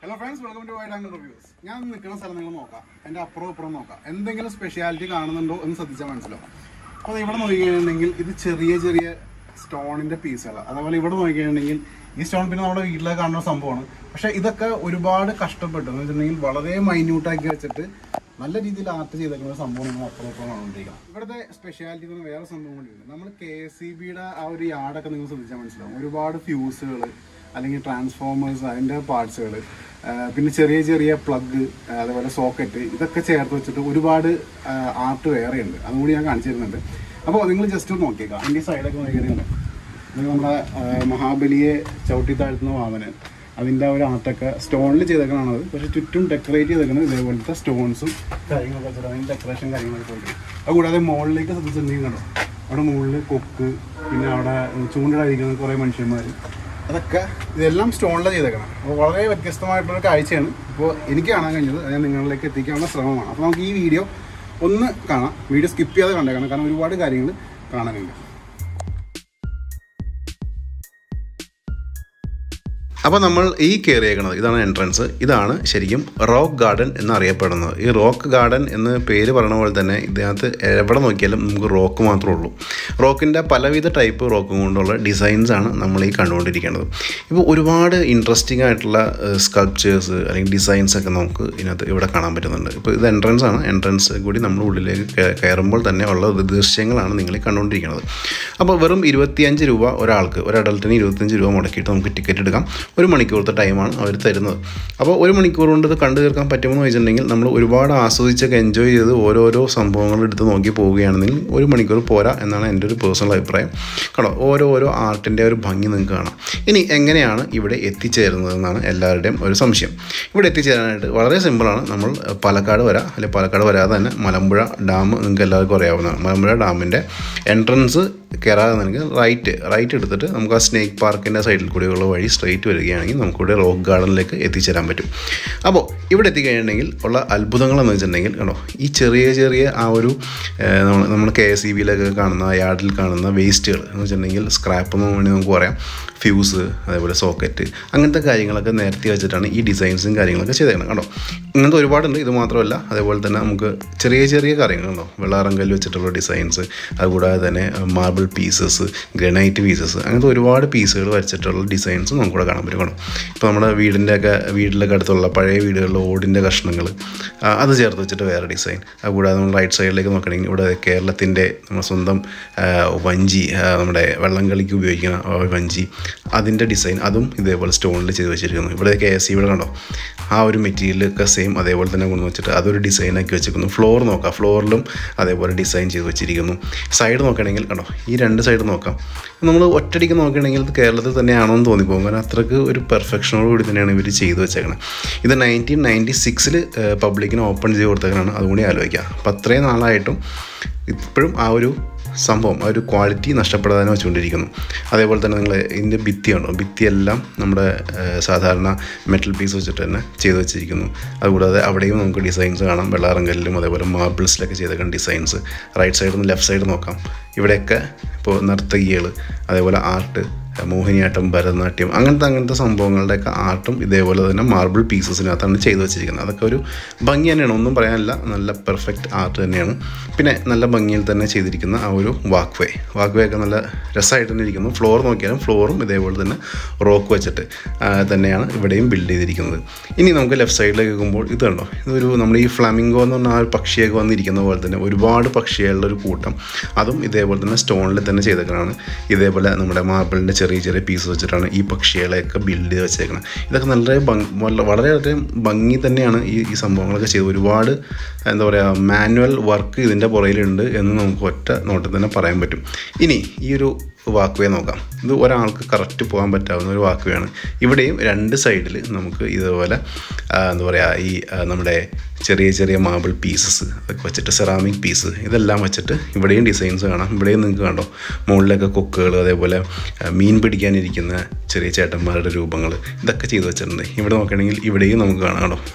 hello friends welcome to wide angle reviews ഞാൻ നിൽക്കുന്ന സ്ഥലം നിങ്ങൾ നോക്കാം എൻ്റെ അപ്പുറം ഇപ്പുറം നോക്കാം എന്തെങ്കിലും സ്പെഷ്യാലിറ്റി കാണുന്നുണ്ടോ എന്ന് ശ്രദ്ധിച്ചാൽ മനസ്സിലാവും അപ്പോൾ ഇവിടെ നോക്കിക്കഴിഞ്ഞിട്ടുണ്ടെങ്കിൽ ഇത് ചെറിയ ചെറിയ സ്റ്റോണിൻ്റെ പീസുകളാണ് അതേപോലെ ഇവിടെ നോക്കിക്കഴിഞ്ഞിട്ടുണ്ടെങ്കിൽ ഈ സ്റ്റോൺ പിന്നെ നമ്മുടെ വീട്ടിലൊക്കെ കാണുന്ന സംഭവമാണ് പക്ഷേ ഇതൊക്കെ ഒരുപാട് കഷ്ടപ്പെട്ടു എന്ന് വെച്ചിട്ടുണ്ടെങ്കിൽ വളരെ മൈന്യൂട്ടാക്കി വെച്ചിട്ട് നല്ല രീതിയിൽ ആർട്ട് ചെയ്തേക്കുന്ന ഒരു സംഭവം നമ്മൾ അപ്പുറം ഇപ്പുറം കാണുകൊണ്ടിരിക്കാം ഇവിടുത്തെ സ്പെഷ്യാലിറ്റി എന്ന് വേറെ സംഭവം കൂടിയുണ്ട് നമ്മൾ കെ എസ് സി ബിയുടെ ആ ഒരു യാർഡൊക്കെ നിങ്ങൾ ശ്രദ്ധിച്ചാൽ മനസ്സിലാവും ഒരുപാട് ഫ്യൂസുകൾ അല്ലെങ്കിൽ ട്രാൻസ്ഫോമേഴ്സ് അതിൻ്റെ പാർട്സുകൾ പിന്നെ ചെറിയ ചെറിയ പ്ലഗ് അതേപോലെ സോക്കറ്റ് ഇതൊക്കെ ചേർത്ത് വെച്ചിട്ട് ഒരുപാട് ആർട്ട് വേറെ ഉണ്ട് അതും കൂടി ഞാൻ കാണിച്ചു തരുന്നുണ്ട് അപ്പോൾ നിങ്ങൾ ജസ്റ്റ് ഒന്ന് നോക്കിയേക്കാം അതിൻ്റെ സൈഡൊക്കെ നോക്കിയാൽ ഇത് നമ്മുടെ ആ, മഹാബലിയെ ചവിട്ടി താഴ്ത്തുന്ന വാമനൻ അതിൻ്റെ ആ ഒരു ആർട്ടൊക്കെ സ്റ്റോണിൽ ചെയ്തേക്കണത് പക്ഷേ ചുറ്റും ഡെക്കറേറ്റ് ചെയ്തേക്കുന്നത് ഇതേപോലത്തെ സ്റ്റോൺസും കാര്യങ്ങളൊക്കെ വെച്ചിട്ട് അതിൻ്റെ ഡെക്കറേഷൻ കാര്യങ്ങളൊക്കെ പോയിട്ട് അതുകൂടാതെ മുകളിലേക്ക് ശ്രദ്ധിച്ചിട്ടുണ്ടെങ്കിൽ കണ്ടോ അവിടെ മുകളിൽ കൊക്ക് പിന്നെ അവിടെ ചൂണ്ടിടാതിരിക്കുന്ന കുറേ മനുഷ്യന്മാർ അതൊക്കെ ഇതെല്ലാം സ്റ്റോണിൽ ചെയ്തേക്കണം അപ്പോൾ വളരെ വ്യത്യസ്തമായിട്ടുള്ള കാഴ്ചയാണ് ഇപ്പോൾ എനിക്ക് കാണാൻ കഴിഞ്ഞത് അത് ഞാൻ നിങ്ങളിലേക്ക് എത്തിക്കാനുള്ള ശ്രമമാണ് അപ്പോൾ നമുക്ക് ഈ വീഡിയോ ഒന്ന് കാണാം വീഡിയോ സ്കിപ്പ് ചെയ്യാതെ കണ്ടേക്കണം കാരണം ഒരുപാട് കാര്യങ്ങൾ കാണാനുണ്ട് അപ്പോൾ നമ്മൾ ഈ കയറിയേക്കുന്നത് ഇതാണ് എൻട്രൻസ് ഇതാണ് ശരിക്കും റോക്ക് ഗാർഡൻ എന്നറിയപ്പെടുന്നത് ഈ റോക്ക് ഗാർഡൻ എന്ന് പേര് പറയുന്ന പോലെ തന്നെ ഇതിനകത്ത് എവിടെ നോക്കിയാലും നമുക്ക് റോക്ക് മാത്രമേ ഉള്ളൂ റോക്കിൻ്റെ പലവിധ ടൈപ്പ് റോക്കും കൊണ്ടുള്ള ഡിസൈൻസാണ് നമ്മൾ ഈ കണ്ടുകൊണ്ടിരിക്കുന്നത് ഇപ്പോൾ ഒരുപാട് ഇൻട്രസ്റ്റിംഗ് ആയിട്ടുള്ള സ്കൾപ്ചേഴ്സ് അല്ലെങ്കിൽ ഡിസൈൻസ് ഒക്കെ നമുക്ക് ഇതിനകത്ത് ഇവിടെ കാണാൻ പറ്റുന്നുണ്ട് ഇപ്പോൾ ഇത് എൻട്രൻസ് ആണ് എൻട്രൻസ് കൂടി നമ്മൾ ഉള്ളിലേക്ക് കയ- കയറുമ്പോൾ തന്നെ ഉള്ള ദൃശ്യങ്ങളാണ് നിങ്ങൾ ഈ കണ്ടുകൊണ്ടിരിക്കുന്നത് അപ്പോൾ വെറും ഇരുപത്തിയഞ്ച് രൂപ ഒരാൾക്ക് ഒരു അഡൽട്ടിന് ഇരുപത്തിയഞ്ച് രൂപ മുടക്കിയിട്ട് നമുക്ക് ടിക്കറ്റ് എടുക്കാം ഒരു മണിക്കൂറത്തെ ടൈമാണ് അവർ തരുന്നത് അപ്പോൾ ഒരു മണിക്കൂർ കൊണ്ട് ഇത് കണ്ടു തീർക്കാൻ പറ്റുമെന്ന് വെച്ചിട്ടുണ്ടെങ്കിൽ നമ്മൾ ഒരുപാട് ആസ്വദിച്ചൊക്കെ എൻജോയ് ചെയ്ത് ഓരോരോ സംഭവങ്ങൾ എടുത്ത് നോക്കി പോവുകയാണെന്നെങ്കിൽ ഒരു മണിക്കൂർ പോരാ എന്നാണ് എൻ്റെ ഒരു പേഴ്സണൽ അഭിപ്രായം കണ്ടോ ഓരോ ഓരോ ആർട്ടിൻ്റെ ഒരു ഭംഗി നിങ്ങൾക്ക് കാണാം ഇനി എങ്ങനെയാണ് ഇവിടെ എത്തിച്ചേരുന്നതെന്നാണ് എല്ലാവരുടെയും ഒരു സംശയം ഇവിടെ എത്തിച്ചേരാനായിട്ട് വളരെ സിമ്പിളാണ് നമ്മൾ പാലക്കാട് വരാം അല്ലെങ്കിൽ പാലക്കാട് വരാതെ തന്നെ മലമ്പുഴ ഡാം നിങ്ങൾക്ക് എല്ലാവർക്കും അറിയാവുന്നതാണ് മലമ്പുഴ ഡാമിൻ്റെ എൻട്രൻസ് കയറാതെ നമുക്ക് റൈറ്റ് റൈറ്റ് എടുത്തിട്ട് നമുക്ക് ആ സ്നേക്ക് പാർക്കിൻ്റെ സൈഡിൽ കൂടെയുള്ള വഴി സ്ട്രെയിറ്റ് വരികയാണെങ്കിൽ നമുക്കിവിടെ റോക്ക് ഗാർഡനിലേക്ക് എത്തിച്ചേരാൻ പറ്റും അപ്പോൾ ഇവിടെ എത്തിക്കഴിഞ്ഞിട്ടുണ്ടെങ്കിൽ ഉള്ള അത്ഭുതങ്ങളെന്ന് വെച്ചിട്ടുണ്ടെങ്കിൽ കണ്ടോ ഈ ചെറിയ ചെറിയ ആ ഒരു നമ്മൾ നമ്മൾ കെ എസ് ഇ ബിയിലൊക്കെ കാണുന്ന യാർഡിൽ കാണുന്ന വേസ്റ്റുകൾ എന്ന് വെച്ചിട്ടുണ്ടെങ്കിൽ സ്ക്രാപ്പ് എന്ന് വേണമെങ്കിൽ നമുക്ക് പറയാം ഫ്യൂസ് അതേപോലെ സോക്കറ്റ് അങ്ങനത്തെ കാര്യങ്ങളൊക്കെ നേരത്തെ വെച്ചിട്ടാണ് ഈ ഡിസൈൻസും കാര്യങ്ങളൊക്കെ ചെയ്തേക്കണം കണ്ടോ ഇങ്ങനത്തെ ഒരുപാടുണ്ട് ഇത് മാത്രമല്ല അതേപോലെ തന്നെ നമുക്ക് ചെറിയ ചെറിയ കാര്യങ്ങളുണ്ടോ വെള്ളാറങ്കല്ല് വെച്ചിട്ടുള്ള ഡിസൈൻസ് അതുകൂടാതെ തന്നെ മാർബിൾ പീസസ് ഗ്രനൈറ്റ് പീസസ് അങ്ങനത്തെ ഒരുപാട് പീസുകൾ വരച്ചിട്ടുള്ള ഡിസൈൻസ് നമുക്കിവിടെ കാണാൻ പറ്റും കേട്ടോ ഇപ്പോൾ നമ്മുടെ വീടിൻ്റെ ഒക്കെ വീട്ടിലൊക്കെ അടുത്തുള്ള പഴയ വീടുകളിലെ ഓടിൻ്റെ കഷ്ണങ്ങൾ അത് ചേർത്ത് വെച്ചിട്ട് വേറെ ഡിസൈൻ അതുകൂടാതെ നമ്മൾ റൈറ്റ് സൈഡിലേക്ക് നോക്കണമെങ്കിൽ ഇവിടെ കേരളത്തിൻ്റെ നമ്മുടെ സ്വന്തം ആ, വഞ്ചി ആ, നമ്മുടെ വള്ളം കളിക്ക് ഉപയോഗിക്കുന്ന ആ വഞ്ചി അതിൻ്റെ ഡിസൈൻ അതും ഇതേപോലെ സ്റ്റോണിൽ ചെയ്ത് വെച്ചിരിക്കുന്നു ഇവിടെ കെ എസ് ഇവിടെ കണ്ടോ ആ ഒരു മെറ്റീരിയലൊക്കെ സെയിം അതേപോലെ തന്നെ കൊണ്ടു വെച്ചിട്ട് അതൊരു ഡിസൈനാക്കി വെച്ചിരിക്കുന്നു ഫ്ലോർ നോക്കാം ഫ്ലോറിലും അതേപോലെ ഡിസൈൻ ചെയ്ത് വെച്ചിരിക്കുന്നു സൈഡ് നോക്കുകയാണെങ്കിൽ കണ്ടോ ഈ രണ്ട് സൈഡ് നോക്കാം നമ്മൾ ഒറ്റയടിക്ക് നോക്കുകയാണെങ്കിൽ ഇത് കേരളത്തിൽ തന്നെയാണോ എന്ന് തോന്നിപ്പോകും കാരണം അത്രയ്ക്ക് ഒരു പെർഫെക്ഷനോട് കൂടി തന്നെയാണ് ഇവർ ചെയ്തു വെച്ചേക്കുന്നത് ഇത് നയൻറ്റീൻ നയൻറ്റി സിക്സിൽ പബ്ലിക്കിന് ഓപ്പൺ ചെയ്ത് കൊടുത്തേക്കാണ് അതുകൂടി ആലോചിക്കുക അപ്പം അത്രയും നാളായിട്ടും ഇപ്പോഴും ആ ഒരു സംഭവം ആ ഒരു ക്വാളിറ്റി നഷ്ടപ്പെടാതെ വെച്ചുകൊണ്ടിരിക്കുന്നു അതേപോലെ തന്നെ നിങ്ങൾ ഇതിൻ്റെ ഭിത്തിയുണ്ടോ ഭിത്തിയെല്ലാം നമ്മുടെ ഏഹ്, സാധാരണ മെറ്റൽ പീസ് വെച്ചിട്ട് തന്നെ ചെയ്ത് വെച്ചിരിക്കുന്നു അതുകൂടാതെ അവിടെയും നമുക്ക് ഡിസൈൻസ് കാണാം വെള്ളാറങ്കല്ലിലും അതേപോലെ മാർബിൾസിലൊക്കെ ചെയ്തേക്കുന്ന ഡിസൈൻസ് റൈറ്റ് സൈഡിൽ നിന്ന് ലെഫ്റ്റ് സൈഡ് നോക്കാം ഇവിടെയൊക്കെ ഇപ്പോൾ നർത്തകികൾ അതേപോലെ ആർട്ട് മോഹിനിയാട്ടം ഭരതനാട്യം അങ്ങനത്തെ അങ്ങനത്തെ സംഭവങ്ങളുടെയൊക്കെ ആർട്ടും ഇതേപോലെ തന്നെ മാർബിൾ പീസസിനകത്താണ് ചെയ്തു വെച്ചിരിക്കുന്നത് അതൊക്കെ ഒരു ഭംഗി തന്നെയാണ് ഒന്നും പറയാനില്ല നല്ല പെർഫെക്റ്റ് ആർട്ട് തന്നെയാണ് പിന്നെ നല്ല ഭംഗിയിൽ തന്നെ ചെയ്തിരിക്കുന്ന ആ ഒരു വാക്ക് വേ വാക്ക് വേ ഒക്കെ നല്ല രസമായിട്ട് തന്നെ ഇരിക്കുന്നു ഫ്ലോർ നോക്കിയാലും ഫ്ലോറും ഇതേപോലെ തന്നെ റോക്ക് വെച്ചിട്ട് ആ, തന്നെയാണ് ഇവിടെയും ബിൽഡ് ചെയ്തിരിക്കുന്നത് ഇനി നമുക്ക് ലെഫ്റ്റ് സൈഡിലേക്ക് നോക്കുമ്പോൾ ഇത് കണ്ടോ ഇതൊരു നമ്മൾ ഈ ഫ്ലാമിംഗോ എന്ന് പറഞ്ഞ ആ ഒരു പക്ഷിയൊക്കെ വന്നിരിക്കുന്ന പോലെ തന്നെ ഒരുപാട് പക്ഷികളുടെ ഒരു കൂട്ടം അതും ഇതേപോലെ തന്നെ സ്റ്റോണിൽ തന്നെ ചെയ്തേക്കുന്നതാണ് ഇതേപോലെ നമ്മുടെ മാർബിളിൻ്റെ ചെറിയ ചെറിയ പീസ് വെച്ചിട്ടാണ് ഈ പക്ഷികളെയൊക്കെ ബിൽഡ് ചെയ്ത് വെച്ചേക്കുന്നത് ഇതൊക്കെ നല്ല ഭംഗി വള- വളരെയധികം ഭംഗി തന്നെയാണ് ഈ ഈ സംഭവങ്ങളൊക്കെ ചെയ്ത് ഒരുപാട് എന്താ പറയുക മാനുവൽ വർക്ക് ഇതിൻ്റെ പുറകിലുണ്ട് എന്ന് നമുക്ക് ഒറ്റ നോട്ടിൽ തന്നെ പറയാൻ പറ്റും ഇനി ഈ ഒരു വാക്ക് വേ നോക്കാം ഇത് ഒരാൾക്ക് കറക്റ്റ് പോകാൻ പറ്റാവുന്ന ഒരു വാക്ക് വേയാണ് ഇവിടെയും രണ്ട് സൈഡിൽ നമുക്ക് ഇതുപോലെ ആ, എന്താ പറയുക ഈ ആ, നമ്മുടെ ചെറിയ ചെറിയ മാർബിൾ പീസസ് അതൊക്കെ വെച്ചിട്ട് സെറാമിക് പീസ് ഇതെല്ലാം വെച്ചിട്ട് ഇവിടെയും ഡിസൈൻസ് കാണാം ഇവിടെയും നിങ്ങൾക്ക് കണ്ടോ മുകളിലൊക്കെ കൊക്കുകൾ അതേപോലെ ആ, മീൻ പിടിക്കാനിരിക്കുന്ന ചെറിയ ചേട്ടന്മാരുടെ രൂപങ്ങൾ ഇതൊക്കെ ചെയ്തു വെച്ചിട്ടുണ്ട് ഇവിടെ നോക്കുകയാണെങ്കിൽ ഇവിടെയും നമുക്ക് കാണാം കേട്ടോ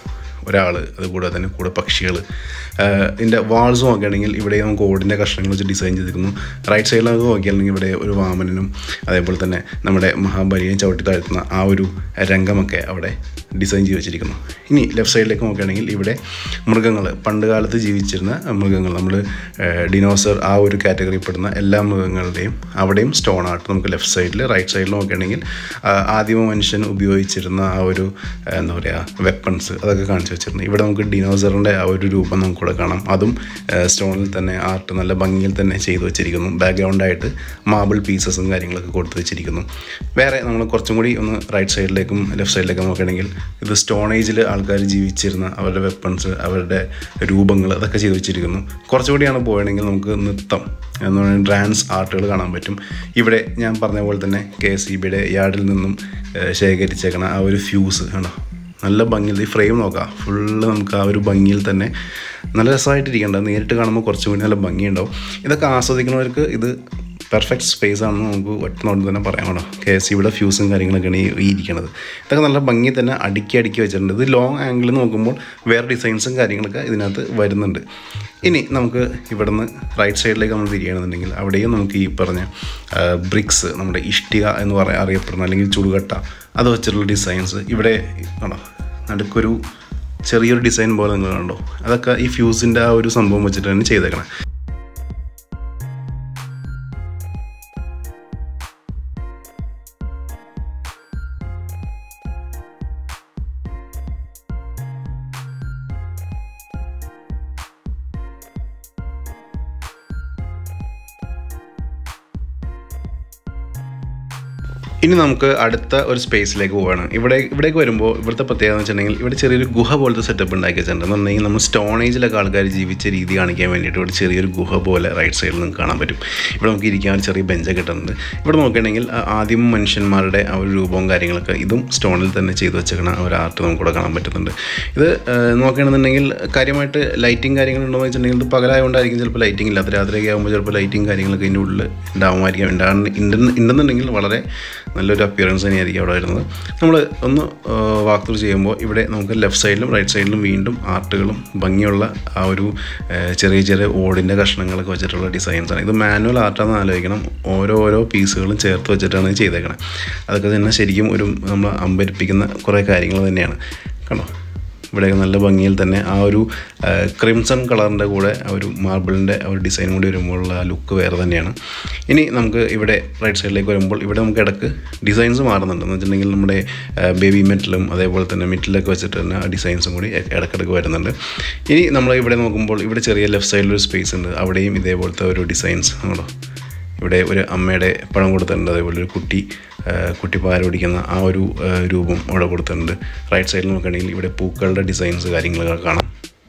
ഒരാൾ അതുകൂടാതെ തന്നെ കൂടെ പക്ഷികൾ ഇതിൻ്റെ വാൾസ് നോക്കുകയാണെങ്കിൽ ഇവിടെ നമുക്ക് ഓടിൻ്റെ കഷ്ണങ്ങൾ വെച്ച് ഡിസൈൻ ചെയ്തിരിക്കുന്നു റൈറ്റ് സൈഡിൽ നമുക്ക് നോക്കിയാണെങ്കിൽ ഇവിടെ ഒരു വാമനനും അതേപോലെ തന്നെ നമ്മുടെ മഹാബലിയെ ചവിട്ടി താഴ്ത്തുന്ന ആ ഒരു രംഗമൊക്കെ അവിടെ ഡിസൈൻ ചെയ്ത് വെച്ചിരിക്കുന്നു ഇനി ലെഫ്റ്റ് സൈഡിലേക്ക് നോക്കുകയാണെങ്കിൽ ഇവിടെ മൃഗങ്ങൾ പണ്ട് കാലത്ത് ജീവിച്ചിരുന്ന മൃഗങ്ങൾ നമ്മൾ ഡിനോസർ ആ ഒരു കാറ്റഗറിയിൽ പെടുന്ന എല്ലാ മൃഗങ്ങളുടെയും അവിടെയും സ്റ്റോൺ ആർട്ട് നമുക്ക് ലെഫ്റ്റ് സൈഡിൽ റൈറ്റ് സൈഡിൽ നോക്കുകയാണെങ്കിൽ ആ, ആദിമ മനുഷ്യൻ ഉപയോഗിച്ചിരുന്ന ആ ഒരു ആ, എന്താ പറയുക വെപ്പൺസ് അതൊക്കെ കാണിച്ചു വെച്ചിരുന്നു ഇവിടെ നമുക്ക് ഡിനോസറിൻ്റെ ആ ഒരു രൂപം നമുക്കിവിടെ കാണാം അതും സ്റ്റോണിൽ തന്നെ ആർട്ട് നല്ല ഭംഗിയിൽ തന്നെ ചെയ്തു വെച്ചിരിക്കുന്നു ബാക്ക്ഗ്രൗണ്ടായിട്ട് മാബിൾ പീസസും കാര്യങ്ങളൊക്കെ കൊടുത്ത് വെച്ചിരിക്കുന്നു വേറെ നമ്മൾ കുറച്ചും കൂടി ഒന്ന് റൈറ്റ് സൈഡിലേക്കും ലെഫ്റ്റ് സൈഡിലേക്കും നോക്കുകയാണെങ്കിൽ ഇത് സ്റ്റോൺ ഏജിൽ ആൾക്കാർ ജീവിച്ചിരുന്ന അവരുടെ വെപ്പൺസ് അവരുടെ രൂപങ്ങൾ അതൊക്കെ ചെയ്തു വെച്ചിരിക്കുന്നു കുറച്ചുകൂടിയാണ് പോയണമെങ്കിൽ നമുക്ക് നൃത്തം എന്ന് പറയുന്നത് ഡാൻസ് ആർട്ടുകൾ കാണാൻ പറ്റും ഇവിടെ ഞാൻ പറഞ്ഞ പോലെ തന്നെ കെ എസ് ഇ ബിയുടെ യാർഡിൽ നിന്നും ഏഹ്, ശേഖരിച്ചേക്കണ ആ ഒരു ഫ്യൂസ് കണ്ടോ നല്ല ഭംഗിയിൽ ഈ ഫ്രെയിം നോക്കാം ഫുള്ള് നമുക്ക് ആ ഒരു ഭംഗിയിൽ തന്നെ നല്ല രസമായിട്ടിരിക്കേണ്ടത് നേരിട്ട് കാണുമ്പോൾ കുറച്ചും കൂടി നല്ല ഭംഗിയുണ്ടാവും ഇതൊക്കെ ആസ്വദിക്കുന്നവർക്ക് ഇത് പെർഫെക്റ്റ് സ്പേസ് ആണെന്ന് നമുക്ക് ഒറ്റ നോട്ട് തന്നെ പറയാം കേട്ടോ കെ എസ് സിയുടെ ഫ്യൂസും കാര്യങ്ങളൊക്കെയാണ് ഈ ഈ ഇരിക്കുന്നത് ഇതൊക്കെ നല്ല ഭംഗി തന്നെ അടുക്കി അടുക്കി വെച്ചിട്ടുണ്ട് ഇത് ലോങ് ആംഗിളിൽ നോക്കുമ്പോൾ വേറെ ഡിസൈൻസും കാര്യങ്ങളൊക്കെ ഇതിനകത്ത് വരുന്നുണ്ട് ഇനി നമുക്ക് ഇവിടുന്ന് റൈറ്റ് സൈഡിലേക്ക് നമ്മൾ തിരിയണമെന്നുണ്ടെങ്കിൽ അവിടെയും നമുക്ക് ഈ പറഞ്ഞ ബ്രിക്സ് നമ്മുടെ ഇഷ്ടിക എന്ന് പറയാൻ അറിയപ്പെടുന്ന അല്ലെങ്കിൽ ചുടുകട്ട അത് വെച്ചിട്ടുള്ള ഡിസൈൻസ് ഇവിടെ ആണോ നടുക്കൊരു ചെറിയൊരു ഡിസൈൻ പോലെ നിങ്ങൾ കണ്ടോ അതൊക്കെ ഈ ഫ്യൂസിൻ്റെ ആ ഒരു സംഭവം വെച്ചിട്ട് തന്നെ ചെയ്തേക്കണം ഇനി നമുക്ക് അടുത്ത ഒരു സ്പേസിലേക്ക് പോവുകയാണ് ഇവിടെ ഇവിടേക്ക് വരുമ്പോൾ ഇവിടുത്തെ പ്രത്യേകത എന്ന് വെച്ചിട്ടുണ്ടെങ്കിൽ ഇവിടെ ചെറിയൊരു ഗുഹ പോലത്തെ സെറ്റപ്പ് ഉണ്ടാക്കി വെച്ചിട്ടുണ്ട് എന്ന് പറഞ്ഞാൽ നമ്മൾ സ്റ്റോൺ ഏജിലൊക്കെ ആൾക്കാർ ജീവിച്ച രീതി കാണിക്കാൻ വേണ്ടിയിട്ട് ഇവിടെ ചെറിയൊരു ഗുഹ പോലെ റൈറ്റ് സൈഡിൽ നിങ്ങൾക്ക് കാണാൻ പറ്റും ഇവിടെ നമുക്ക് ഇരിക്കാൻ ഒരു ചെറിയ ബെഞ്ചൊക്കെ കിട്ടുന്നുണ്ട് ഇവിടെ നോക്കുകയാണെങ്കിൽ ആ ആദ്യം മനുഷ്യന്മാരുടെ ആ ഒരു രൂപവും കാര്യങ്ങളൊക്കെ ഇതും സ്റ്റോണിൽ തന്നെ ചെയ്തു വെച്ചേക്കണ ഒരു ആർട്ട് നമുക്കിവിടെ കാണാൻ പറ്റുന്നുണ്ട് ഇത് ഏഹ്, നോക്കുകയാണെന്നുണ്ടെങ്കിൽ കാര്യമായിട്ട് ലൈറ്റിംഗ് കാര്യങ്ങളുണ്ടോ എന്ന് വെച്ചിട്ടുണ്ടെങ്കിൽ ഇത് പകലായതുകൊണ്ടായിരിക്കും ചിലപ്പോൾ ലൈറ്റിംഗ് ഇല്ലാത്ത രാത്രിയൊക്കെ ആകുമ്പോൾ ചിലപ്പോൾ ലൈറ്റിംഗ് കാര്യങ്ങളൊക്കെ ഇതിൻ്റെ ഉള്ളിൽ ഉണ്ടാവുമായിരിക്കാം ഉണ്ടാകുന്ന ഉണ്ടെന്ന് ഉണ്ടെന്നുണ്ടെങ്കിൽ വളരെ നല്ലൊരു അപ്പിയറൻസ് തന്നെയായിരിക്കും അവിടെ വരുന്നത് നമ്മൾ ഒന്ന് വാക്ക് ത്രൂ ചെയ്യുമ്പോൾ ഇവിടെ നമുക്ക് ലെഫ്റ്റ് സൈഡിലും റൈറ്റ് സൈഡിലും വീണ്ടും ആർട്ടുകളും ഭംഗിയുള്ള ആ ഒരു ഏഹ്, ചെറിയ ചെറിയ ഓടിൻ്റെ കഷ്ണങ്ങളൊക്കെ വെച്ചിട്ടുള്ള ഡിസൈൻസാണ് ഇത് മാനുവൽ ആർട്ടാണെന്ന് ആലോചിക്കണം ഓരോ ഓരോ പീസുകളും ചേർത്ത് വെച്ചിട്ടാണ് ഇത് ചെയ്തേക്കണം അതൊക്കെ തന്നെ ശരിക്കും ഒരു നമ്മൾ അമ്പരിപ്പിക്കുന്ന കുറേ കാര്യങ്ങൾ തന്നെയാണ് കണ്ടോ ഇവിടെയൊക്കെ നല്ല ഭംഗിയിൽ തന്നെ ആ ഒരു ക്രിംസൺ കളറിൻ്റെ കൂടെ ആ ഒരു മാർബിളിൻ്റെ ആ ഒരു ഡിസൈൻ കൂടി വരുമ്പോഴുള്ള ആ ലുക്ക് വേറെ തന്നെയാണ് ഇനി നമുക്ക് ഇവിടെ റൈറ്റ് സൈഡിലേക്ക് വരുമ്പോൾ ഇവിടെ നമുക്ക് ഇടക്ക് ഡിസൈൻസ് മാറുന്നുണ്ട് എന്ന് വെച്ചിട്ടുണ്ടെങ്കിൽ നമ്മുടെ ബേബി മെറ്റലും അതേപോലെ തന്നെ മെറ്റലൊക്കെ വെച്ചിട്ട് തന്നെ ആ ഡിസൈൻസും കൂടി ഇ- ഇടക്കിടക്ക് വരുന്നുണ്ട് ഇനി നമ്മൾ ഇവിടെ നോക്കുമ്പോൾ ഇവിടെ ചെറിയ ലെഫ്റ്റ് സൈഡിലൊരു സ്പേസ് ഉണ്ട് അവിടെയും ഇതേപോലത്തെ ഒരു ഡിസൈൻസ് ആണോ ഇവിടെ ഒരു അമ്മയുടെ പഴം കൊടുത്തിട്ടുണ്ട് അതേപോലെ ഒരു കുട്ടി ആ, കുട്ടി പാൽ കുടിക്കുന്ന ആ ഒരു ആ, രൂപം അവിടെ കൊടുത്തിട്ടുണ്ട് റൈറ്റ് സൈഡിൽ നോക്കുകയാണെങ്കിൽ ഇവിടെ പൂക്കളുടെ ഡിസൈൻസ് കാര്യങ്ങളൊക്കെ കാണാം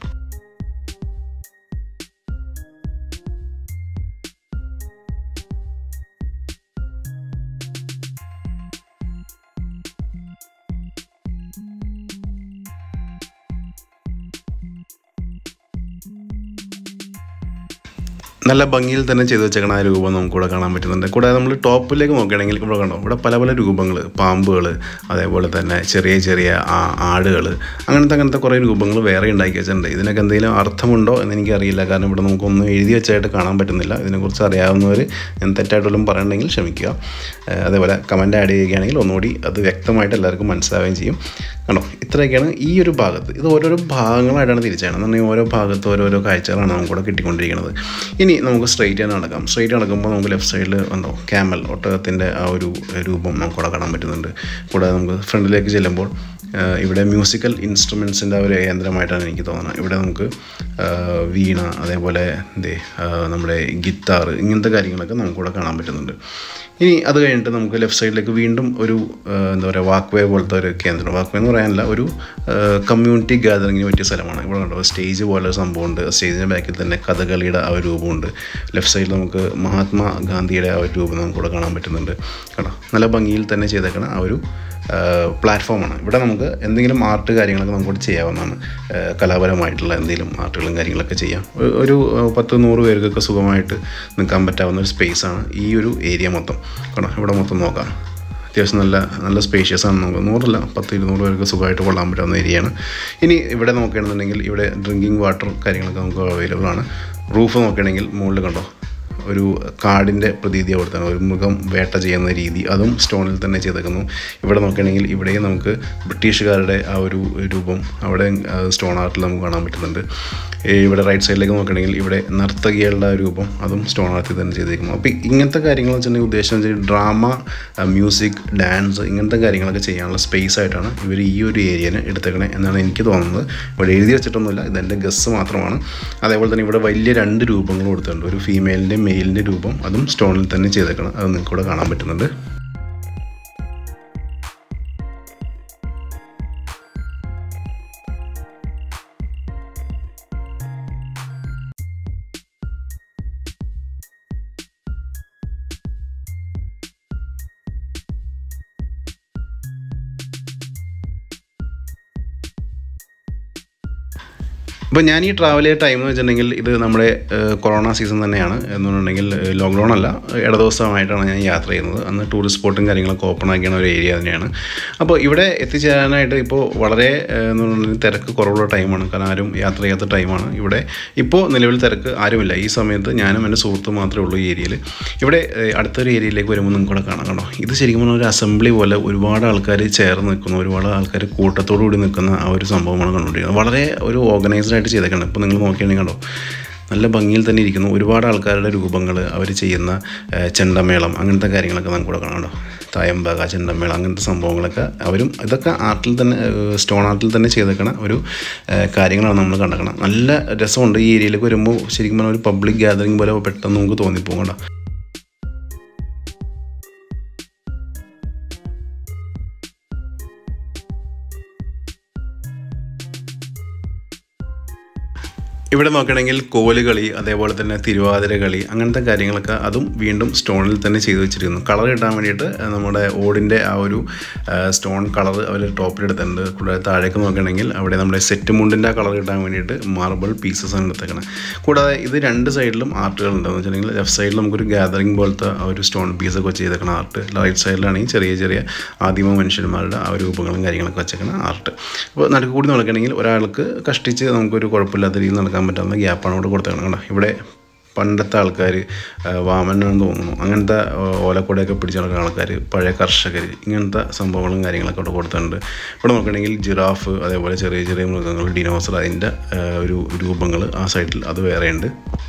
നല്ല ഭംഗിയിൽ തന്നെ ചെയ്തു വെച്ചേക്കണ ആ രൂപം നമുക്കിവിടെ കാണാൻ പറ്റുന്നുണ്ട് കൂടാതെ നമ്മൾ ടോപ്പിലേക്ക് നോക്കുകയാണെങ്കിൽ ഇവിടെ കണ്ടോ ഇവിടെ പല പല രൂപങ്ങൾ പാമ്പുകൾ അതേപോലെ തന്നെ ചെറിയ ചെറിയ ആടുകൾ അങ്ങനത്തെ അങ്ങനത്തെ കുറേ രൂപങ്ങൾ വേറെ ഉണ്ടാക്കി വെച്ചിട്ടുണ്ട് ഇതിനൊക്കെ എന്തെങ്കിലും അർത്ഥമുണ്ടോ എന്ന് എനിക്കറിയില്ല കാരണം ഇവിടെ നമുക്കൊന്നും എഴുതി വെച്ചായിട്ട് കാണാൻ പറ്റുന്നില്ല ഇതിനെക്കുറിച്ച് അറിയാവുന്നവർ ഞാൻ തെറ്റായിട്ടുള്ളതും പറയണമെങ്കിൽ ക്ഷമിക്കുക ഏഹ് അതേപോലെ കമൻ്റ് ആഡ് ചെയ്യുകയാണെങ്കിൽ ഒന്നുകൂടി അത് വ്യക്തമായിട്ട് എല്ലാവർക്കും മനസ്സിലാവുകയും ചെയ്യും കണ്ടോ ഇത്രയൊക്കെയാണ് ഈ ഒരു ഭാഗത്ത് ഇത് ഓരോരോ ഭാഗങ്ങളായിട്ടാണ് തിരിച്ചാണ് എന്നുണ്ടെങ്കിൽ ഓരോ ഭാഗത്ത് ഓരോരോ കാഴ്ചകളാണ് നമുക്കിവിടെ കിട്ടിക്കൊണ്ടിരിക്കുന്നത് ഇനി നമുക്ക് സ്ട്രെയിറ്റ് തന്നെ നടക്കാം സ്ട്രെയിറ്റ് നടക്കുമ്പോൾ നമുക്ക് ലെഫ്റ്റ് സൈഡിൽ എന്തോ ക്യാമൽ ഒട്ടകത്തിൻ്റെ ആ ഒരു രൂപം നമുക്കിവിടെ കാണാൻ പറ്റുന്നുണ്ട് കൂടാതെ നമുക്ക് ഫ്രണ്ടിലേക്ക് ചെല്ലുമ്പോൾ ആ, ഇവിടെ മ്യൂസിക്കൽ ഇൻസ്ട്രുമെൻസിൻ്റെ ഒരു കേന്ദ്രമായിട്ടാണ് എനിക്ക് തോന്നുന്നത് ഇവിടെ നമുക്ക് ആ, വീണ അതേപോലെ എന്തേ ആ, നമ്മുടെ ഗിത്താർ ഇങ്ങനത്തെ കാര്യങ്ങളൊക്കെ നമുക്കിവിടെ കാണാൻ പറ്റുന്നുണ്ട് ഇനി അത് കഴിഞ്ഞിട്ട് നമുക്ക് ലെഫ്റ്റ് സൈഡിലേക്ക് വീണ്ടും ഒരു ആ, എന്താ പറയുക വാക്ക് വേ പോലത്തെ ഒരു കേന്ദ്രം വാക്ക് വേ എന്ന് പറയാനല്ല ഒരു കമ്മ്യൂണിറ്റി ഗാദറിങ്ങിന് പറ്റിയ സ്ഥലമാണ് ഇവിടെ കണ്ടോ സ്റ്റേജ് പോലെ ഒരു സംഭവമുണ്ട് സ്റ്റേജിൻ്റെ ബാക്കിൽ തന്നെ കഥകളിയുടെ ആ ഒരു രൂപമുണ്ട് ലെഫ്റ്റ് സൈഡിൽ നമുക്ക് മഹാത്മാ ഗാന്ധിയുടെ ആ ഒരു രൂപം നമുക്കിവിടെ കാണാൻ പറ്റുന്നുണ്ട് കേട്ടോ നല്ല ഭംഗിയിൽ തന്നെ ചെയ്തേക്കണ ആ ഒരു പ്ലാറ്റ്ഫോമാണ് ഇവിടെ നമുക്ക് എന്തെങ്കിലും ആർട്ട് കാര്യങ്ങളൊക്കെ നമുക്കിവിടെ ചെയ്യാവുന്നതാണ് ആ, കലാപരമായിട്ടുള്ള എന്തെങ്കിലും ആർട്ടുകളും കാര്യങ്ങളൊക്കെ ചെയ്യാം ഒരു- ഒരു ആ, പത്ത് നൂറ് പേർക്കൊക്കെ സുഖമായിട്ട് നിൽക്കാൻ പറ്റാവുന്ന ഒരു സ്പേസാണ് ഈ ഒരു ഏരിയ മൊത്തം കേട്ടോ ഇവിടെ മൊത്തം നോക്കാം അത്യാവശ്യം നല്ല നല്ല സ്പേഷ്യസ് ആണ് നമുക്ക് നൂറല്ല പത്ത് ഇരുന്നൂറ് പേർക്ക് സുഖമായിട്ട് കൊള്ളാൻ പറ്റാവുന്ന ഏരിയയാണ് ഇനി ഇവിടെ നോക്കുകയാണെന്നുണ്ടെങ്കിൽ ഇവിടെ ഡ്രിങ്കിങ് വാട്ടർ കാര്യങ്ങളൊക്കെ നമുക്ക് അവൈലബിൾ ആണ് റൂഫ് നോക്കുകയാണെങ്കിൽ മുകളിൽ കണ്ടോ ഒരു കാടിൻ്റെ പ്രതീതി അവിടുത്തെ ഒരു മൃഗം വേട്ട ചെയ്യുന്ന രീതി അതും സ്റ്റോണിൽ തന്നെ ചെയ്തേക്കുന്നു ഇവിടെ നോക്കുകയാണെങ്കിൽ ഇവിടെയും നമുക്ക് ബ്രിട്ടീഷുകാരുടെ ആ ഒരു രൂപം അവിടെ സ്റ്റോൺ ആർട്ടിൽ നമുക്ക് കാണാൻ പറ്റുന്നുണ്ട് ഈ ഇവിടെ റൈറ്റ് സൈഡിലേക്ക് നോക്കുകയാണെങ്കിൽ ഇവിടെ നർത്തകികളുടെ ആ രൂപം അതും സ്റ്റോൺ ആർട്ടിൽ തന്നെ ചെയ്തേക്കുന്നു അപ്പോൾ ഇങ്ങനത്തെ കാര്യങ്ങൾ വെച്ചിട്ടുണ്ടെങ്കിൽ ഉദ്ദേശം വെച്ചാൽ ഡ്രാമ മ്യൂസിക് ഡാൻസ് ഇങ്ങനത്തെ കാര്യങ്ങളൊക്കെ ചെയ്യാനുള്ള സ്പേസ് ആയിട്ടാണ് ഇവർ ഈ ഒരു ഏരിയനെ എടുത്തേക്കണേ എന്നാണ് എനിക്ക് തോന്നുന്നത് ഇവിടെ എഴുതി വെച്ചിട്ടൊന്നുമില്ല ഇതെൻ്റെ ഗസ് മാത്രമാണ് അതേപോലെ തന്നെ ഇവിടെ വലിയ രണ്ട് രൂപങ്ങൾ കൊടുത്തിട്ടുണ്ട് ഒരു ഫീമെയിലിൻ്റെയും മെയിലിൻ്റെ രൂപം അതും സ്റ്റോണിൽ തന്നെ ചെയ്തേക്കണം അത് നിങ്ങൾക്ക് ഇവിടെ കാണാൻ പറ്റുന്നുണ്ട് ഇപ്പോൾ ഞാൻ ഈ ട്രാവൽ ചെയ്ത ടൈം എന്ന് വെച്ചിട്ടുണ്ടെങ്കിൽ ഇത് നമ്മുടെ ഏഹ്, കൊറോണ സീസൺ തന്നെയാണ് എന്നുണ്ടെങ്കിൽ ഏഹ്, ലോക്ക്ഡൗൺ അല്ല ഇടദിവസമായിട്ടാണ് ഞാൻ യാത്ര ചെയ്യുന്നത് അന്ന് ടൂറിസ്റ്റ് സ്പോട്ടും കാര്യങ്ങളൊക്കെ ഓപ്പൺ ആക്കിയ ഒരു ഏരിയ തന്നെയാണ് അപ്പോൾ ഇവിടെ എത്തിച്ചേരാനായിട്ട് ഇപ്പോൾ വളരെ ഏഹ്, എന്ന് പറഞ്ഞിട്ടുണ്ടെങ്കിൽ തിരക്ക് കുറവുള്ള ടൈമാണ് കാരണം ആരും യാത്ര ചെയ്യാത്ത ടൈമാണ് ഇവിടെ ഇപ്പോൾ നിലവിൽ തിരക്ക് ആരുമില്ല ഈ സമയത്ത് ഞാനും എൻ്റെ സുഹൃത്തും മാത്രമേ ഉള്ളൂ ഈ ഏരിയയിൽ ഇവിടെ ഏഹ്, അടുത്തൊരു ഏരിയയിലേക്ക് വരുമ്പോൾ നിങ്ങൾക്ക് കൂടെ കാണാം കണ്ടോ ഇത് ശരിക്കും പറഞ്ഞാൽ ഒരു അസംബ്ലി പോലെ ഒരുപാട് ആൾക്കാർ ചേർന്ന് നിൽക്കുന്ന ഒരുപാട് ആൾക്കാർ കൂട്ടത്തോടു കൂടി നിൽക്കുന്ന ആ ഒരു സംഭവമാണ് കണ്ടുകൊണ്ടിരിക്കുന്നത് വളരെ ഒരു ഓർഗനൈസ്ഡ് ആയിട്ട് ചെയ്തേക്കണം ഇപ്പോൾ നിങ്ങൾ നോക്കിയാണെങ്കിൽ കണ്ടോ നല്ല ഭംഗിയിൽ തന്നെ ഇരിക്കുന്നു ഒരുപാട് ആൾക്കാരുടെ രൂപങ്ങൾ അവർ ചെയ്യുന്ന ഏഹ്, ചെണ്ടമേളം അങ്ങനത്തെ കാര്യങ്ങളൊക്കെ നമുക്ക് ഇവിടെ കാണാം കേട്ടോ തായമ്പക ചെണ്ടമേളം അങ്ങനത്തെ സംഭവങ്ങളൊക്കെ അവരും ഇതൊക്കെ ആർട്ടിൽ തന്നെ ഏഹ്, സ്റ്റോൺ ആർട്ടിൽ തന്നെ ചെയ്തേക്കണ ഒരു ഏഹ്, കാര്യങ്ങളാണ് നമ്മൾ കണ്ടേക്കണം നല്ല രസമുണ്ട് ഈ ഏരിയയിലേക്ക് വരുമ്പോൾ ശരിക്കും പറഞ്ഞാൽ ഒരു പബ്ലിക് ഗ്യാതറിംഗ് പോലെ പെട്ടെന്ന് നമുക്ക് തോന്നിപ്പോകും കേട്ടോ ഇവിടെ നോക്കുകയാണെങ്കിൽ കോലുകളി അതേപോലെ തന്നെ തിരുവാതിര കളി അങ്ങനത്തെ കാര്യങ്ങളൊക്കെ അതും വീണ്ടും സ്റ്റോണിൽ തന്നെ ചെയ്തു വെച്ചിരിക്കുന്നു കളർ കിട്ടാൻ വേണ്ടിയിട്ട് നമ്മുടെ ഓടിൻ്റെ ആ ഒരു ആ, സ്റ്റോൺ കളർ അവർ ടോപ്പിലെടുത്തിട്ടുണ്ട് കൂടാതെ താഴേക്ക് നോക്കുകയാണെങ്കിൽ അവിടെ നമ്മുടെ സെറ്റ് മുണ്ടിൻ്റെ ആ കളർ കിട്ടാൻ വേണ്ടിയിട്ട് മാർബിൾ പീസസ് ആണ് എടുത്തേക്കണം കൂടാതെ ഇത് രണ്ട് സൈഡിലും ആർട്ടുകൾ ഉണ്ടെന്ന് വെച്ചിട്ടുണ്ടെങ്കിൽ ലെഫ്റ്റ് സൈഡിൽ നമുക്കൊരു ഗ്യാതറിംഗ് പോലത്തെ ആ ഒരു സ്റ്റോൺ പീസൊക്കെ വെച്ച് ചെയ്തേക്കണം ആർട്ട് റൈറ്റ് സൈഡിലാണെങ്കിൽ ചെറിയ ചെറിയ ആദിമ മനുഷ്യന്മാരുടെ ആ ഒരു രൂപങ്ങളും കാര്യങ്ങളൊക്കെ വെച്ചേക്കണം ആർട്ട് അപ്പോൾ നടുക്ക് കൂടി നടക്കുകയാണെങ്കിൽ ഒരാൾക്ക് കഷ്ടിച്ച് നമുക്കൊരു കുഴപ്പമില്ലാത്ത രീതിയിൽ നടക്കാൻ പറ്റാവുന്ന ഗ്യാപ്പാണ് ഇവിടെ കൊടുത്തേക്കണം കണ്ടോ ഇവിടെ പണ്ടത്തെ ആൾക്കാർ വാമനാണെന്ന് തോന്നുന്നു അങ്ങനത്തെ ആ, ഓലക്കൊടയൊക്കെ പിടിച്ച് നടക്കുന്ന ആൾക്കാർ പഴയ കർഷകർ ഇങ്ങനത്തെ സംഭവങ്ങളും കാര്യങ്ങളൊക്കെ ഇവിടെ കൊടുത്തിട്ടുണ്ട് ഇവിടെ നോക്കുകയാണെങ്കിൽ ജിറാഫ് അതേപോലെ ചെറിയ ചെറിയ മൃഗങ്ങൾ ഡിനോസർ അതിൻ്റെ ആ, ഒരു രൂപങ്ങൾ ആ സൈഡിൽ അത് വേറെയുണ്ട്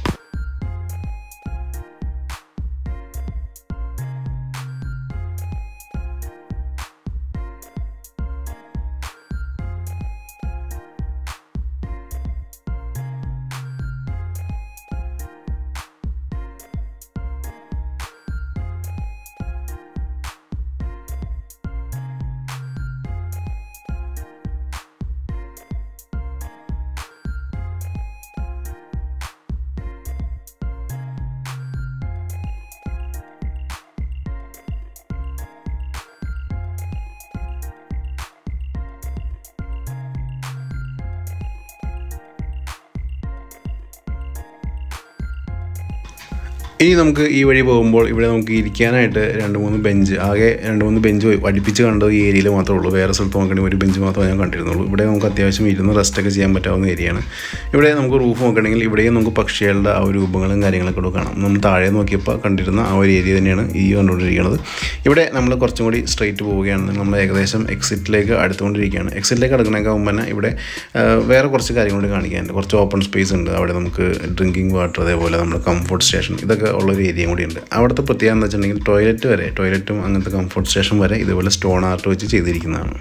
ഇനി നമുക്ക് ഈ വഴി പോകുമ്പോൾ ഇവിടെ നമുക്ക് ഇരിക്കാനായിട്ട് രണ്ട് മൂന്ന് ബെഞ്ച് ആകെ രണ്ട് മൂന്ന് ബെഞ്ച് അടുപ്പിച്ച് കണ്ടത് ഈ ഏരിയയിൽ മാത്രമേ ഉള്ളൂ വേറെ സ്ഥലത്ത് നോക്കണമെങ്കിൽ ഒരു ബെഞ്ച് മാത്രമേ ഞാൻ കണ്ടിരുന്നുള്ളൂ ഇവിടെ നമുക്ക് അത്യാവശ്യം ഇരുന്ന് റെസ്റ്റൊക്കെ ചെയ്യാൻ പറ്റാവുന്ന ഏരിയയാണ് ഇവിടെ നമുക്ക് റൂഫ് നോക്കണമെങ്കിൽ ഇവിടെയും നമുക്ക് പക്ഷികളുടെ ആ ഒരു രൂപങ്ങളും കാര്യങ്ങളൊക്കെ ഇവിടെ കാണാം നമ്മൾ താഴെ നോക്കിയപ്പോൾ കണ്ടിരുന്ന ആ ഒരു ഏരിയ തന്നെയാണ് ഈ കണ്ടുകൊണ്ടിരിക്കുന്നത് ഇവിടെ നമ്മൾ കുറച്ചും കൂടി സ്ട്രെയിറ്റ് പോവുകയാണെന്ന് നമ്മൾ ഏകദേശം എക്സിറ്റിലേക്ക് അടുത്തുകൊണ്ടിരിക്കുകയാണ് എക്സിറ്റിലേക്ക് അടുക്കണേക്കാൾ മുമ്പ് തന്നെ ഇവിടെ ആ, വേറെ കുറച്ച് കാര്യങ്ങൾ കൂടി കാണിക്കാനുണ്ട് കുറച്ച് ഓപ്പൺ സ്പേസ് ഉണ്ട് അവിടെ നമുക്ക് ഡ്രിങ്കിങ് വാട്ടർ അതേപോലെ നമ്മുടെ കംഫർട്ട് സ്റ്റേഷൻ ഇതൊക്കെ ഉള്ളൊരു ഏരിയയും കൂടി ഉണ്ട് അവിടുത്തെ പ്രത്യേകത എന്ന് വെച്ചിട്ടുണ്ടെങ്കിൽ ടോയ്ലറ്റ് വരെ ടോയ്ലറ്റും അങ്ങനത്തെ കംഫർട്ട് സ്റ്റേഷൻ വരെ ഇതുപോലെ സ്റ്റോൺ ആർട്ട് വെച്ച് ചെയ്തിരിക്കുന്നതാണ്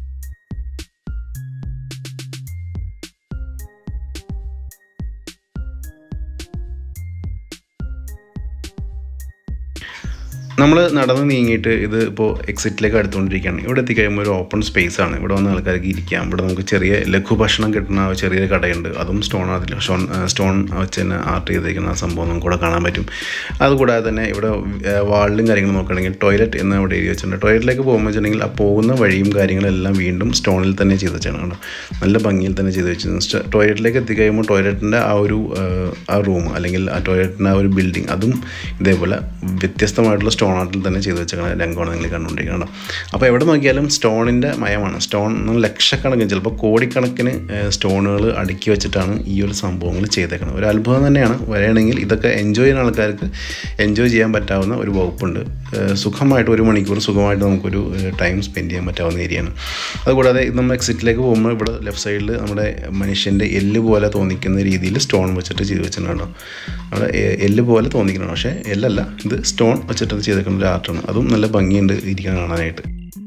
നമ്മൾ നടന്ന് നീങ്ങിയിട്ട് ഇത് ഇപ്പോൾ എക്സിറ്റിലേക്ക് അടുത്തുകൊണ്ടിരിക്കുകയാണ് ഇവിടെ എത്തിക്കഴിയുമ്പോൾ ഒരു ഓപ്പൺ സ്പേസ് ആണ് ഇവിടെ വന്ന ആൾക്കാർക്ക് ഇരിക്കാം ഇവിടെ നമുക്ക് ചെറിയ ലഘു ഭക്ഷണം കിട്ടുന്ന ഒരു ചെറിയൊരു കടയുണ്ട് അതും സ്റ്റോൺ ആർട്ടിൽ സ്റ്റോൺ സ്റ്റോൺ വെച്ച് തന്നെ ആർട്ട് ചെയ്തിരിക്കുന്ന ആ സംഭവം നമുക്ക് ഇവിടെ കാണാൻ പറ്റും അതുകൂടാതെ തന്നെ ഇവിടെ വാളിലും കാര്യങ്ങളും നോക്കുകയാണെങ്കിൽ ടോയ്ലറ്റ് എന്ന് ഇവിടെ എഴുതി വെച്ചിട്ടുണ്ട് ടോയ്ലറ്റിലേക്ക് പോകുമ്പോൾ വെച്ചിട്ടുണ്ടെങ്കിൽ ആ പോകുന്ന വഴിയും കാര്യങ്ങളെല്ലാം വീണ്ടും സ്റ്റോണിൽ തന്നെ ചെയ്ത് വെച്ചാണ് കേട്ടോ നല്ല ഭംഗിയിൽ തന്നെ ചെയ്ത് വെച്ചിരുന്നു ടോയ്ലറ്റിലേക്ക് എത്തിക്കഴിയുമ്പോൾ ടോയ്ലറ്റിൻ്റെ ആ ഒരു ആ, ആ റൂം അല്ലെങ്കിൽ ആ ടോയ്ലറ്റിൻ്റെ ആ ഒരു ബിൽഡിംഗ് അതും ഇതേപോലെ വ്യത്യസ്തമായിട്ടുള്ള സ്റ്റോൺ സ്റ്റോൺ ആർട്ടിൽ തന്നെ ചെയ്ത് വെച്ചിരിക്കുന്ന രംഗമാണ് നിങ്ങൾ കണ്ടുകൊണ്ടിരിക്കുന്നത് അപ്പോൾ എവിടെ നോക്കിയാലും സ്റ്റോണിൻ്റെ മയമാണ് സ്റ്റോൺ ലക്ഷക്കണക്കിന് ചിലപ്പോൾ കോടിക്കണക്കിന് സ്റ്റോണുകൾ അടുക്കി വെച്ചിട്ടാണ് ഈ ഒരു സംഭവങ്ങൾ ചെയ്തേക്കുന്നത് ഒരു അത്ഭുതം തന്നെയാണ് വരികയാണെങ്കിൽ ഇതൊക്കെ എൻജോയ് ചെയ്യുന്ന ആൾക്കാർക്ക് എൻജോയ് ചെയ്യാൻ പറ്റാവുന്ന ഒരു വകുപ്പുണ്ട് ഏഹ് സുഖമായിട്ട് ഒരു മണിക്കൂർ സുഖമായിട്ട് നമുക്കൊരു ടൈം സ്പെൻഡ് ചെയ്യാൻ പറ്റാവുന്ന ഏരിയയാണ് അതുകൂടാതെ ഇത് നമ്മൾ എക്സിറ്റിലേക്ക് പോകുമ്പോൾ ഇവിടെ ലെഫ്റ്റ് സൈഡിൽ നമ്മുടെ മനുഷ്യൻ്റെ എല്ല് പോലെ തോന്നിക്കുന്ന രീതിയിൽ സ്റ്റോൺ വെച്ചിട്ട് ചെയ്ത് വെച്ചിട്ടുണ്ടോ അവിടെ എ- എല്ല് പോലെ തോന്നിക്കണം പക്ഷേ എല്ലല്ല ഇത് സ്റ്റോൺ വെച്ചിട്ട് ചെയ്തേക്കുന്ന ഒരു ആർട്ടാണ് അതും നല്ല ഭംഗിയുണ്ട് ഇരിക്കാൻ കാണാനായിട്ട്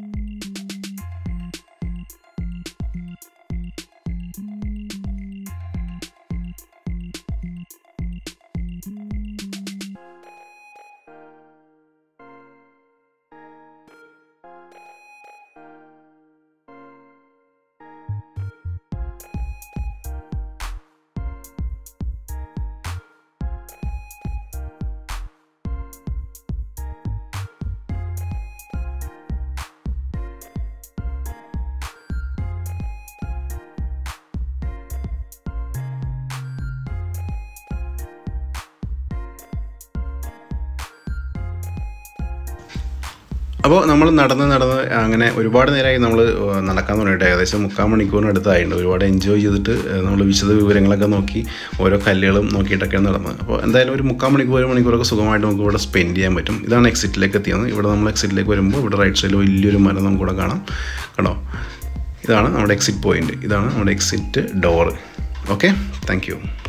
അപ്പോൾ നമ്മൾ നടന്ന് നടന്ന് അങ്ങനെ ഒരുപാട് നേരമായി നമ്മൾ നടക്കാൻ തുടങ്ങിയിട്ട് ഏകദേശം മുക്കാൽ മണിക്കൂറിന് അടുത്തായിട്ടുണ്ട് ഒരുപാട് എൻജോയ് ചെയ്തിട്ട് നമ്മൾ വിശദ വിവരങ്ങളൊക്കെ നോക്കി ഓരോ കല്ലുകളും നോക്കിയിട്ടൊക്കെയാണ് നടന്നത് അപ്പോൾ എന്തായാലും ഒരു മുക്കാൽ മണിക്കൂർ ഒരു മണിക്കൂറൊക്കെ സുഖമായിട്ട് നമുക്ക് ഇവിടെ സ്പെൻഡ് ചെയ്യാൻ പറ്റും ഇതാണ് എക്സിറ്റിലേക്ക് എത്തിയത് ഇവിടെ നമ്മൾ എക്സിറ്റിലേക്ക് വരുമ്പോൾ ഇവിടെ റൈറ്റ് സൈഡിൽ വലിയൊരു മരം നമുക്ക് ഇവിടെ കാണാം കണ്ടോ ഇതാണ് നമ്മുടെ എക്സിറ്റ് പോയിന്റ് ഇതാണ് നമ്മുടെ exit door okay thank U